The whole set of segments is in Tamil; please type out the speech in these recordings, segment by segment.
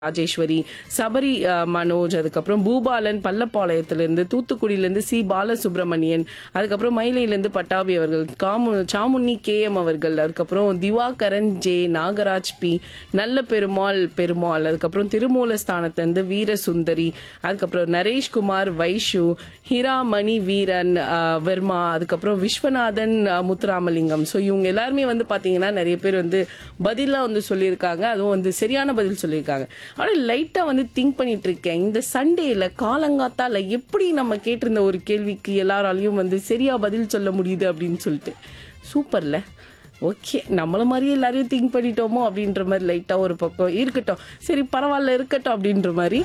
ராஜேஸ்வரி சபரி அஹ், மனோஜ் அதுக்கப்புறம் பூபாலன் பள்ளப்பாளையத்திலிருந்து தூத்துக்குடியிலிருந்து சி பாலசுப்ரமணியன் அதுக்கப்புறம் மயிலையிலிருந்து பட்டாபி அவர்கள் காமு சாமுன்னி கே எம் அவர்கள் அதுக்கப்புறம் திவாகரன் ஜே நாகராஜ் பி நல்ல பெருமாள் பெருமாள் அதுக்கப்புறம் திருமூலஸ்தானத்திலிருந்து வீரசுந்தரி அதுக்கப்புறம் நரேஷ்குமார் வைஷு ஹிராமணி வீரன் அஹ், வர்மா அதுக்கப்புறம் விஸ்வநாதன் அஹ், முத்துராமலிங்கம் ஸோ இவங்க எல்லாருமே வந்து பாத்தீங்கன்னா நிறைய பேர் வந்து பதிலாக வந்து சொல்லியிருக்காங்க அதுவும் வந்து சரியான பதில் சொல்லியிருக்காங்க ஆனால் லைட்டாக வந்து திங்க் பண்ணிட்டு இருக்கேன் இந்த சண்டேல காலங்காத்தால எப்படி நம்ம கேட்டிருந்த ஒரு கேள்விக்கு எல்லாராலையும் வந்து சரியா பதில் சொல்ல முடியுது அப்படின்னு சொல்லிட்டு சூப்பர்ல ஓகே நம்மள மாதிரியே எல்லாரையும் திங்க் பண்ணிட்டோமோ அப்படின்ற மாதிரி லைட்டாக ஒரு பக்கம் இருக்கட்டும் சரி பரவாயில்ல இருக்கட்டும் அப்படின்ற மாதிரி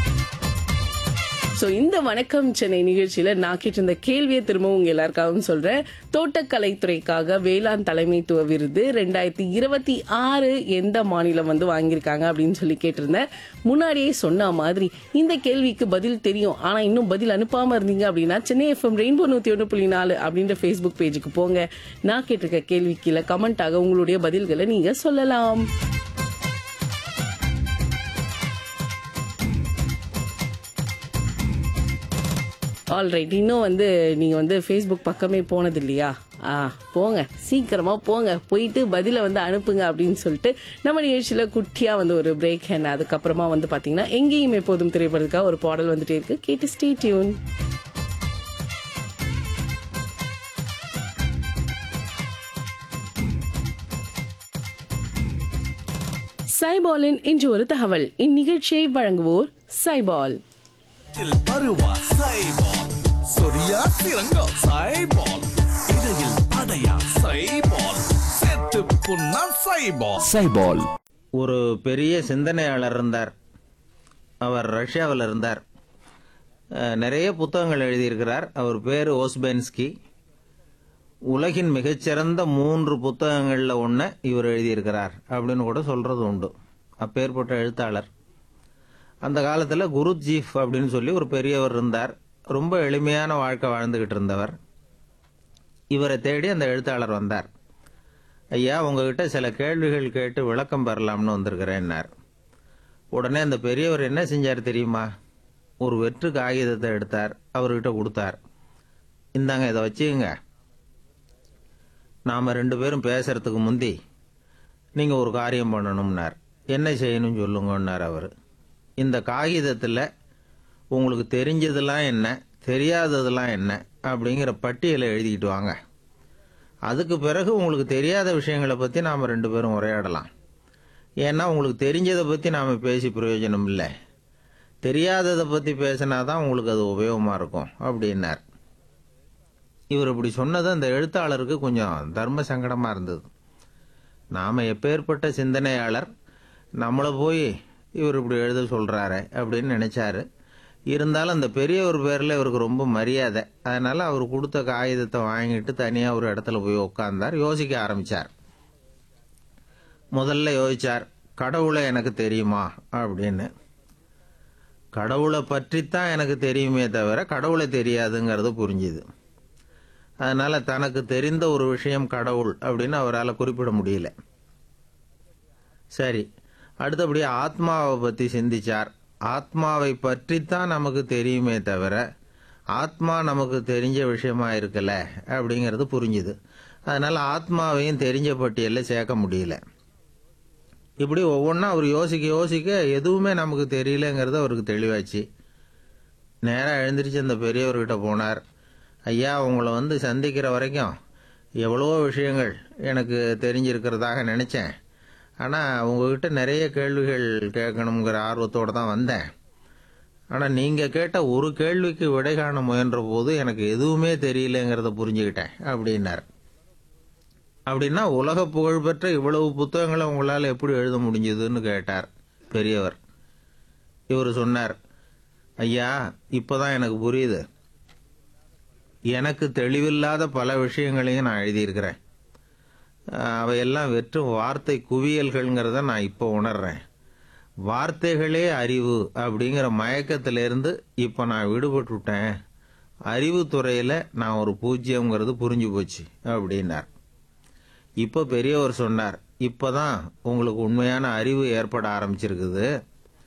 ஸோ இந்த வணக்கம் சென்னை நிகழ்ச்சியில நான் கேட்டிருந்த கேள்வியை திரும்பவும் உங்க எல்லாருக்காகவும் சொல்றேன் தோட்டக்கலைத்துறைக்காக வேளாண் தலைமைத்துவ விருது ரெண்டாயிரத்தி இருபத்தி ஆறு எந்த மாநிலம் வந்து வாங்கியிருக்காங்க அப்படின்னு சொல்லி கேட்டிருந்தேன் முன்னாடியே சொன்ன மாதிரி இந்த கேள்விக்கு பதில் தெரியும் ஆனா இன்னும் பதில் அனுப்பாம இருந்தீங்க அப்படின்னா சென்னை எஃப்எம் ரெயின்போ நூத்தி ஒன்று புள்ளி நாலு அப்படின்ற ஃபேஸ்புக் பேஜுக்கு போங்க நான் கேட்டிருக்க கேள்வி கீழே கமெண்டாக உங்களுடைய பதில்களை நீங்க சொல்லலாம் ஆல்ரைட் இன்னும் வந்து நீங்க வந்து ஃபேஸ்புக் பக்கமே போனது இல்லையா ஆ போங்க சீக்கிரமா போங்க போயிட்டு பதில வந்து அனுப்புங்க அப்படின்னு சொல்லிட்டு நம்ம நிகழ்ச்சியில குட்டியா வந்து ஒரு பிரேக் ஹேண்ட் அதுக்கப்புறமா வந்து பாத்தீங்கன்னா எங்கேயும் எப்போதும் திரைப்படத்துக்காக ஒரு பாடல் வந்துட்டே இருக்கு கேட்டு ஸ்டே டியூன் சைபாலின் இன்று ஒரு தகவல் இந்நிகழ்ச்சியை வழங்குவோர் சைபால் இதில் பருவா சைபால் சொரியா சிறங்கோ சைபால் இடையில் அடையா சைபால் செத்து புண்ணா சைபால் சைபால் ஒரு பெரிய சிந்தனையாளர் இருந்தார் அவர் ரஷ்யாவில் இருந்தார் அஹ், நிறைய புத்தகங்கள் எழுதியிருக்கிறார் அவர் பேர் ஓஸ்பென்ஸ்கி உலகின் மிகச்சிறந்த மூன்று புத்தகங்களில் ஒன்று இவர் எழுதியிருக்கிறார் அப்படின்னு கூட சொல்றது உண்டு அப்பேற்பட்ட எழுத்தாளர் அந்த காலத்தில் குருஜீஃப் அப்படின்னு சொல்லி ஒரு பெரியவர் இருந்தார் ரொம்ப எளிமையான வாழ்க்கை வாழ்ந்துகிட்டு இருந்தவர் இவரை தேடி அந்த எழுத்தாளர் வந்தார் ஐயா உங்ககிட்ட சில கேள்விகள் கேட்டு விளக்கம் பெறலாம்னு வந்திருக்கிறேன்னார் உடனே அந்த பெரியவர் என்ன செஞ்சார் தெரியுமா ஒரு வெற்று காகிதத்தை எடுத்தார் அவர்கிட்ட கொடுத்தார் இந்தாங்க இதை வச்சுக்கங்க நாம ரெண்டு பேரும் பேசுறதுக்கு முந்தி நீங்க ஒரு காரியம் பண்ணணும்னார் என்ன செய்யணும் சொல்லுங்கன்னார் அவர் இந்த காகிதத்தில் உங்களுக்கு தெரிஞ்சதெல்லாம் என்ன தெரியாததெல்லாம் என்ன அப்படிங்கிற பட்டியலை எழுதிக்கிட்டு வாங்க அதுக்கு பிறகு உங்களுக்கு தெரியாத விஷயங்களை பற்றி நாம் ரெண்டு பேரும் உரையாடலாம் ஏன்னா உங்களுக்கு தெரிஞ்சதை பற்றி நாம் பேசி பிரயோஜனம் இல்லை தெரியாததை பற்றி பேசினா தான் உங்களுக்கு அது உபயோகமாக இருக்கும் அப்படின்னார் இவர் இப்படி சொன்னது அந்த எழுத்தாளருக்கு கொஞ்சம் தர்ம சங்கடமாக இருந்தது நாம் எப்பேற்பட்ட சிந்தனையாளர் நம்மளை போய் இவர் இப்படி எழுத சொல்கிறாரு அப்படின்னு நினச்சாரு இருந்தாலும் அந்த பெரியவர் பேரில் இவருக்கு ரொம்ப மரியாதை அதனால அவர் கொடுத்த காகிதத்தை வாங்கிட்டு தனியாக ஒரு இடத்துல போய் உட்கார்ந்தார் யோசிக்க ஆரம்பிச்சார் முதல்ல யோசிச்சார் கடவுளை எனக்கு தெரியுமா அப்படின்னு கடவுளை பற்றித்தான் எனக்கு தெரியுமே தவிர கடவுளை தெரியாதுங்கிறது புரிஞ்சுது அதனால தனக்கு தெரிந்த ஒரு விஷயம் கடவுள் அப்படின்னு அவரால் குறிப்பிட முடியல சரி அடுத்தபடி ஆத்மாவை பற்றி சிந்திச்சார் ஆத்மாவை பற்றித்தான் நமக்கு தெரியுமே தவிர ஆத்மா நமக்கு தெரிஞ்ச விஷயமா இருக்கல அப்படிங்கிறது புரிஞ்சுது அதனால ஆத்மாவையும் தெரிஞ்ச பட்டியலில் சேர்க்க முடியல இப்படி ஒவ்வொன்றா அவர் யோசிக்க யோசிக்க எதுவுமே நமக்கு தெரியலங்கிறது அவருக்கு தெளிவாச்சு நேராக எழுந்திரிச்சு அந்த பெரியவர்கிட்ட போனார் ஐயா உங்களை வந்து சந்திக்கிற வரைக்கும் எவ்வளவோ விஷயங்கள் எனக்கு தெரிஞ்சிருக்கிறதாக நினச்சேன் ஆனால் உங்ககிட்ட நிறைய கேள்விகள் கேட்கணுங்கிற ஆர்வத்தோடு தான் வந்தேன் ஆனால் நீங்கள் கேட்ட ஒரு கேள்விக்கு விடை காண முயன்ற போது எனக்கு எதுவுமே தெரியலங்கிறத புரிஞ்சுக்கிட்டேன் அப்படின்னார் அப்படின்னா உலக புகழ்பெற்ற இவ்வளவு புத்தகங்களை உங்களால் எப்படி எழுத முடிஞ்சதுன்னு கேட்டார் பெரியவர் இவர் சொன்னார் ஐயா இப்போதான் எனக்கு புரியுது எனக்கு தெளிவில்லாத பல விஷயங்களையும் நான் எழுதியிருக்கிறேன் அஹ் அவையெல்லாம் வெற்றும் வார்த்தை குவியல்கள்ங்கிறத நான் இப்போ உணர்றேன் வார்த்தைகளே அறிவு அப்படிங்கிற மயக்கத்திலிருந்து இப்போ நான் விடுபட்டுட்டேன் அறிவுத்துறையில் நான் ஒரு பூஜ்யங்கிறது புரிஞ்சு போச்சு அப்படின்னார் இப்போ பெரியவர் சொன்னார் இப்போதான் உங்களுக்கு உண்மையான அறிவு ஏற்பட ஆரம்பிச்சிருக்குது